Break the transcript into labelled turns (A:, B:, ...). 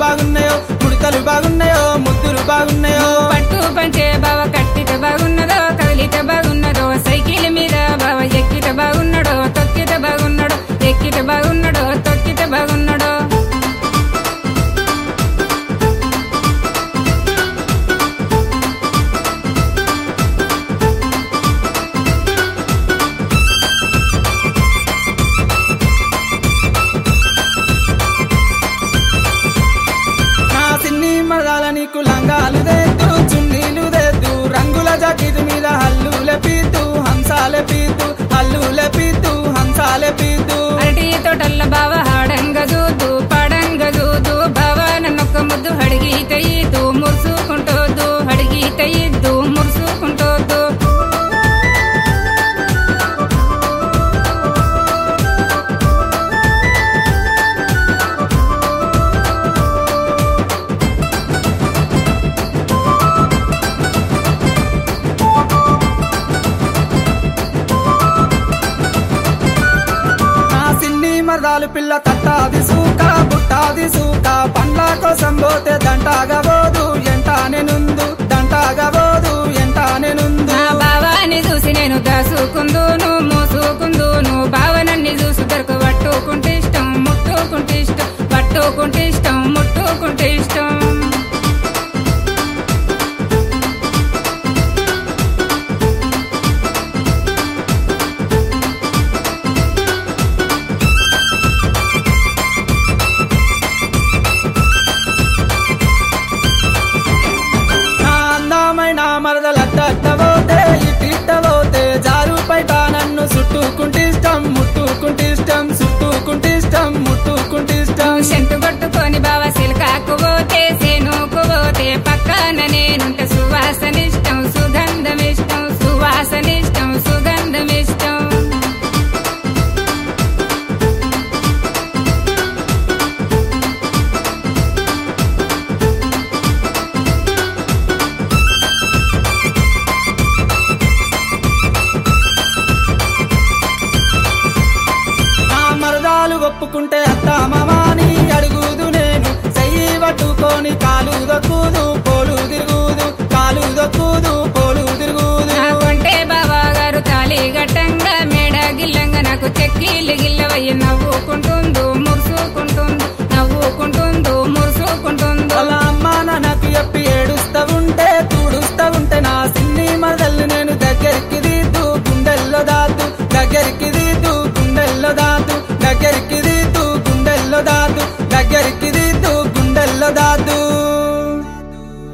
A: బాగున్నాయో ముడతలు బాగున్నాయో ముద్దులు బాగున్నాయో
B: పట్టు పంచే బావ కట్టితే బాగున్నదో కదిలితే బాగున్నదో సైకిల్ మీద బావ ఎక్కితే బాగున్నాడో తొక్కితే బాగున్నాడో ఎక్కితే బాగున్నాడో తొక్కితే బాగున్నాడో
A: నా సిన్ని మరదాల నీకు లంగాలు దేద్దు చున్నీలు దేద్దు రంగుల జాకెట్ మీద హల్లుల పీతు హంసాల పీతు హల్లుల పీతు హంసాల పీతు
B: అరటి తోటల్ల బావ హాడంగ దూదు పాడంగ దూదు బావ నన్నొక్క ముద్దు అడిగితే ఇద్దు మురుసుకుంటోదు అడిగితే ఇద్దు మురుసుకుంటోదు
A: నా సిన్ని మరదాలు పిల్ల తట్టాది సూక బుట్టాది సూక పండ్ల కోసం పోతే దంటాగా పోదు ఎంటానే నుందు దంటాగా పోదు ఎంటానే నుందు
B: నా బావాని చూసి నేను దాసుకుందును మూసుకుందును బావనన్ని చూసి దొరకు పట్టుకుంటే ఇష్టం ముట్టుకుంటే ఇష్టం పట్టుకుంటే ఇష్టం ముట్టుకుంటే ఇష్టం
A: నా అందమైన మరదలట్టబోతే ఇట్టిట్టబోతే జారు పైట నన్ను చుట్టుకుంటిష్టం ముట్టుకుంటిష్టం చుట్టుకుంటిష్టం ముట్టుకుంటిష్టం
B: సెంటు కొట్టుకొని బావ సిల్కాకు పోతే సేనుకు పోతే పక్కన నేనుంటే సువాసనిష్టం సుగంధమిష్టం సువాసనిష్టం సుగంధమిష్టం
A: నా మరదాలు ఒప్పుకుంటే అత్త మామాని అడుగుదు నేను చెయ్యి పట్టుకొని కాలు దక్కుదు పోలు తిరుగుదు కాలు దక్కుదు పోలు తిరుగుదు
B: నా కొంటే బావా గారు తాళి గట్టంగా మేడ గిల్లంగా నాకు చెక్కిళ్ళు గిల్లవయ్యి నవ్వుకుంటుందో